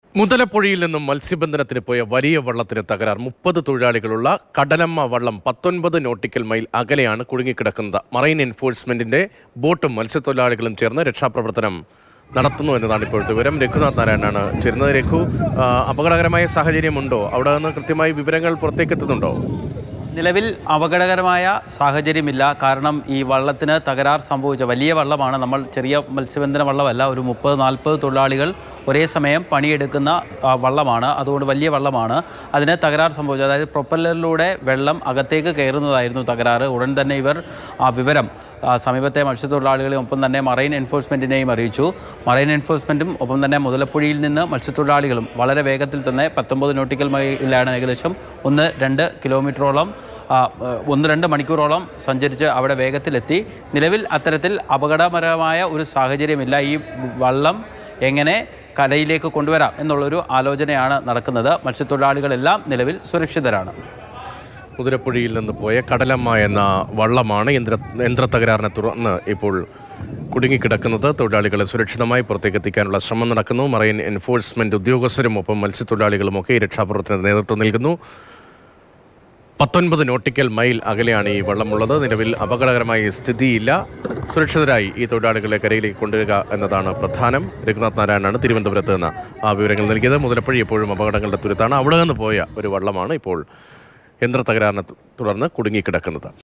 മുതലപ്പുഴയിൽ നിന്നും മത്സ്യബന്ധനത്തിന് പോയ വലിയ വള്ളത്തിന് തകരാർ മുപ്പത് തൊഴിലാളികളുള്ള കടലമ്മ വള്ളം പത്തൊൻപത് നോട്ടിക്കൽ മൈൽ അകലെയാണ് കുടുങ്ങിക്കിടക്കുന്നത് മറൈൻ എൻഫോഴ്സ്മെന്റിന്റെ ബോട്ടും മത്സ്യത്തൊഴിലാളികളും ചേർന്ന് രക്ഷാപ്രവർത്തനം നടത്തുന്നു എന്നതാണ് ഇപ്പോഴത്തെ വിവരം രഘുനാഥ് നാരായണനാണ് ചേരുന്നത് രഘു ആ, അപകടകരമായ സാഹചര്യമുണ്ടോ അവിടെ നിന്ന് കൃത്യമായി വിവരങ്ങൾ പുറത്തേക്ക് എത്തുന്നുണ്ടോ നിലവിൽ അപകടകരമായ സാഹചര്യമില്ല കാരണം ഈ വള്ളത്തിന് തകരാർ സംഭവിച്ച വലിയ വള്ളമാണ് നമ്മൾ ചെറിയ മത്സ്യബന്ധന വള്ളമല്ല ഒരു മുപ്പത് നാൽപ്പത് തൊഴിലാളികൾ ഒരേ സമയം പണിയെടുക്കുന്ന ആ, വള്ളമാണ് അതുകൊണ്ട് വലിയ വള്ളമാണ് അതിന് തകരാർ സംഭവിച്ചത് അതായത് പ്രൊപ്പല്ലറിലൂടെ വെള്ളം അകത്തേക്ക് കയറുന്നതായിരുന്നു തകരാറ് ഉടൻ തന്നെ ഇവർ ആ വിവരം ആ, സമീപത്തെ മത്സ്യത്തൊഴിലാളികളെയും ഒപ്പം തന്നെ മറൈൻ എൻഫോഴ്സ്മെൻറ്റിനെയും അറിയിച്ചു മറൈൻ എൻഫോഴ്സ്മെൻറ്റും ഒപ്പം തന്നെ മുതലപ്പുഴയിൽ നിന്ന് മത്സ്യത്തൊഴിലാളികളും വളരെ വേഗത്തിൽ തന്നെ പത്തൊമ്പത് നോട്ടിക്കൽ മൈലാണ് ഏകദേശം ഒന്ന് രണ്ട് കിലോമീറ്ററോളം ആ, ഏഹ്, ഒന്ന് രണ്ട് മണിക്കൂറോളം സഞ്ചരിച്ച് അവിടെ വേഗത്തിലെത്തി നിലവിൽ അത്തരത്തിൽ അപകടകരമായ ഒരു സാഹചര്യമില്ല ഈ വള്ളം എങ്ങനെ കരയിലേക്ക് കൊണ്ടുവരാം എന്നുള്ളൊരു ആലോചനയാണ് നടക്കുന്നത് മത്സ്യത്തൊഴിലാളികളെല്ലാം നിലവിൽ സുരക്ഷിതരാണ് മുതിരപ്പുഴയിൽ നിന്ന് പോയ കടലമ്മ എന്ന വള്ളമാണ് യന്ത്ര യന്ത്ര തകരാറിനെ തുടർന്ന് ഇപ്പോൾ കുടുങ്ങിക്കിടക്കുന്നത് തൊഴിലാളികളെ സുരക്ഷിതമായി പുറത്തേക്ക് എത്തിക്കാനുള്ള ശ്രമം നടക്കുന്നു മറൈൻ എൻഫോഴ്സ്മെന്റ് ഉദ്യോഗസ്ഥരും ഒപ്പം മത്സ്യത്തൊഴിലാളികളും ഒക്കെ ഈ രക്ഷാപ്രവർത്തനത്തിന് നേതൃത്വം നൽകുന്നു പത്തൊൻപത് നോട്ടിക്കൽ മൈൽ അകലെയാണ് ഈ വള്ളമുള്ളത് നിലവിൽ അപകടകരമായ സ്ഥിതിയില്ല സുരക്ഷിതരായി ഈ തൊഴിലാളികളെ കരയിലേക്ക് കൊണ്ടുവരിക എന്നതാണ് പ്രധാനം രഘുനാഥ് നാരായണനാണ് തിരുവനന്തപുരത്ത് നിന്ന് ആ വിവരങ്ങൾ നൽകിയത് മുതലപ്പുഴ എപ്പോഴും അപകടങ്ങളുടെ തുരുത്താണ് അവിടെ നിന്ന് പോയ ഒരു വള്ളമാണ് ഇപ്പോൾ യന്ത്ര തകരാറിനെ തുടർന്ന് കുടുങ്ങിക്കിടക്കുന്നത്